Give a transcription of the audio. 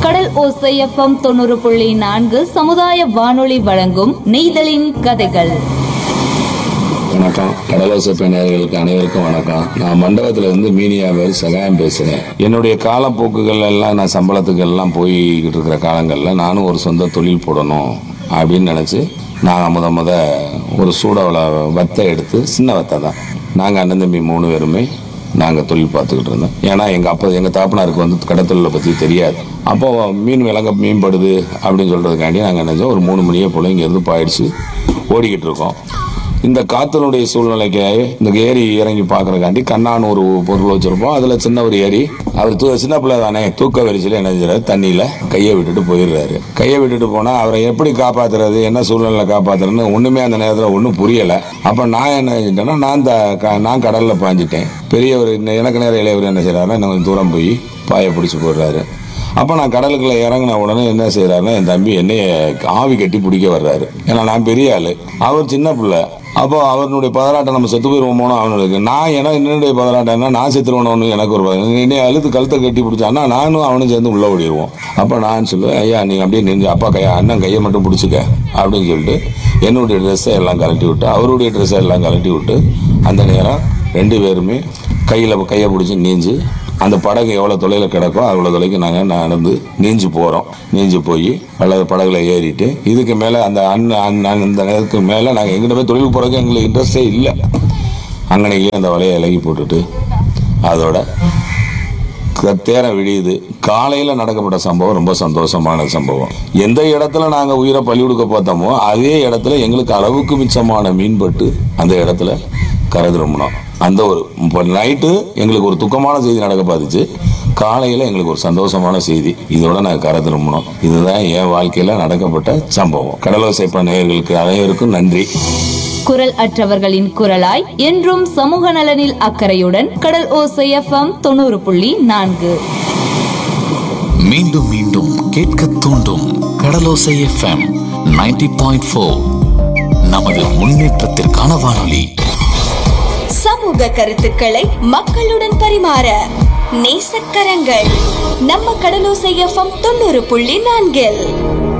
கடல் ஓசை எஃப்எம் தொண்ணூறு புள்ளி நான்கு சமுதாய வானொலி வழங்கும் நெய்தலின் கதைகள் வணக்கம் கடலோசப்பை நேயர்களுக்கு அனைவருக்கும் வணக்கம் நான் மண்டபத்துல இருந்து மீனியா பேர் சகாயம் பேசுறேன் என்னுடைய காலப்போக்குகள் எல்லாம் நான் சம்பளத்துக்கு எல்லாம் போய்கிட்டு இருக்கிற காலங்கள்ல நானும் ஒரு சொந்த தொழில் போடணும் அப்படின்னு நினைச்சு நான் முத முத ஒரு சூடாவில் வத்தை எடுத்து சின்ன வத்தை தான் நாங்கள் அண்ணன் தம்பி மூணு பேருமே நாங்கள் தொழில் பார்த்துக்கிட்டு இருந்தோம் ஏன்னா எங்கள் அப்பா எங்கள் தாப்பனாருக்கு வந்து கடத்தொழிலை பற்றி தெரியாது அப்போ மீன் விலங்க மீன்படுது அப்படின்னு சொல்கிறதுக்காண்டி நாங்கள் நினைச்சோம் ஒரு மூணு மணியே போல் இங்கேருந்து பாயிடுச்சு ஓடிக்கிட்டு இருக்கோம் இந்த காத்தினுடைய சூழ்நிலைக்கு இந்த ஏரி இறங்கி பார்க்கறதுக்காண்டி கண்ணான்னு ஒரு பொருள் வச்சிருப்போம் அதுல சின்ன ஒரு ஏரி அவர் தூ சின்ன பிள்ளை தானே தூக்க வரிசையில் என்ன செய்யறாரு தண்ணியில கையை விட்டுட்டு போயிடுறாரு கையை விட்டுட்டு போனா அவரை எப்படி காப்பாத்துறது என்ன சூழ்நிலை காப்பாத்துறதுன்னு ஒண்ணுமே அந்த நேரத்துல ஒன்றும் புரியல அப்ப நான் என்ன செஞ்சிட்டேன்னா நான் இந்த க- நான் கடல்ல பாஞ்சிட்டேன் பெரியவர் இன்ன- எனக்கு நேரம் இளையவர் என்ன செய்யறாருன்னா இன்னும் கொஞ்சம் தூரம் போய் பாயை பிடிச்சி போடுறாரு அப்போ நான் கடலுக்குள்ள இறங்கின உடனே என்ன செய்யறாருன்னா என் தம்பி என்னைய ஆவி கட்டி பிடிக்க வர்றாரு ஏன்னா நான் பெரிய ஆளு அவர் சின்ன பிள்ளை அப்போ அவனுடைய பதராட்டம் நம்ம செத்து போயிருவோமோனோ அவனுக்கு நான் ஏன்னா என்னுடைய பதராட்டம் என்ன நான் செத்துருவணும்னு எனக்கு ஒரு பதம். என்னைய அழுத்து கழுத்தை கட்டி பிடிச்சான்னா நானும் அவனும் சேர்ந்து உள்ள ஓடிடுவோம் அப்போ நான் சொல்லுவேன் ஐயா நீ அப்படியே நின்று அப்பா கையா அண்ணன் கையை மட்டும் பிடிச்சிக்க அப்படின்னு சொல்லிட்டு என்னுடைய ட்ரெஸ்ஸை எல்லாம் கழட்டி விட்டு அவருடைய ட்ரெஸ்ஸை எல்லாம் கழட்டி விட்டு அந்த நேரம் ரெண்டு பேருமே கையில் கையை பிடிச்சி நீஞ்சு அந்த படகு எவ்வளோ தொலைவில் கிடக்கோ அவ்வளோ தொலைக்கு நாங்கள் நடந்து நீஞ்சு போகிறோம் நீஞ்சு போய் பல படகுல ஏறிட்டு இதுக்கு மேலே அந்த அண்ணன் அண்ணன் அந்த நேரத்துக்கு மேலே நாங்கள் எங்கிட்ட போய் தொழில் போகிறதுக்கு எங்களுக்கு இன்ட்ரெஸ்டே இல்லை அங்கனைக்கு அந்த வலையை இலகி போட்டுட்டு அதோட க- தேரை விடியுது காலையில் நடக்கப்பட்ட சம்பவம் ரொம்ப சந்தோஷமான சம்பவம் எந்த இடத்துல நாங்கள் உயிரை பள்ளி கொடுக்க பார்த்தோமோ அதே இடத்துல எங்களுக்கு அளவுக்கு மிச்சமான மீன்பட்டு அந்த இடத்துல கரை திரும்பினோம் அந்த ஒரு இப்போ நைட்டு எங்களுக்கு ஒரு துக்கமான செய்தி நடக்க பார்த்துச்சு காலையில் எங்களுக்கு ஒரு சந்தோஷமான செய்தி இதோட நாங்கள் கரை திரும்பினோம் இதுதான் என் வாழ்க்கையில் நடக்கப்பட்ட சம்பவம் கடலோசைப்ப நேயர்களுக்கு அனைவருக்கும் நன்றி குரல் அற்றவர்களின் குரலாய் என்றும் சமூக நலனில் அக்கறையுடன் கடல் ஓசை எஃப்எம் தொண்ணூறு புள்ளி நான்கு மீண்டும் மீண்டும் கேட்க தூண்டும் கடலோசை எஃப்எம் 90.4 பாயிண்ட் ஃபோர் நமது முன்னேற்றத்திற்கான வானொலி சமூக கருத்துக்களை மக்களுடன் பரிமாற நேசக்கரங்கள் நம்ம கடலோசை எஃப்எம் தொண்ணூறு புள்ளி நான்கில்